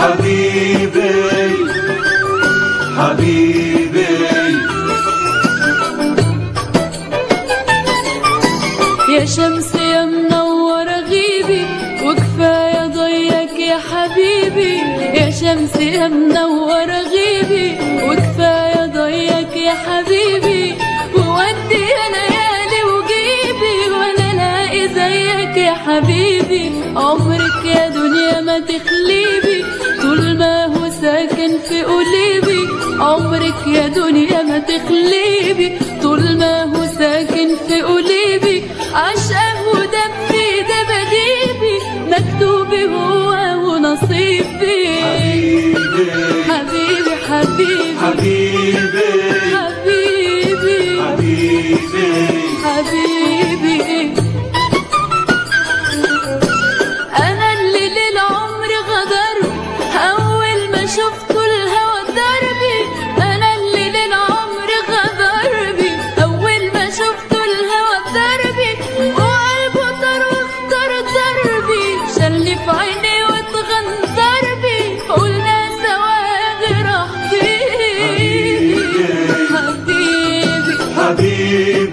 حبيبي حبيبي يا شمس يا منور غيبي وكفاية ضيك يا حبيبي يا شمس يا منور غيبي وكفاية ضيك يا حبيبي وودي يا ليالي وجيبي وانا الاقي زيك يا حبيبي عمرك يا دنيا ما تخليبي طول ما هو ساكن في قلبي عمرك يا دنيا ما تخليبي طول ما هو ساكن في قلبي عشقه ودمي ده بديبي مكتوبي هو ونصيبي حبيبي حبيبي حبيبي حبيبي حبيبي حبيبي حبيبي انا اللي للعمر غدر اول ما شفته الهوى دربي انا اللي للعمر غدر بي اول ما شفته الهوى دربي وقلبه طار واختار دربي شلي في عيني واتغنطر بي قلنا سوا راح حبيبي حبيبي حبيبي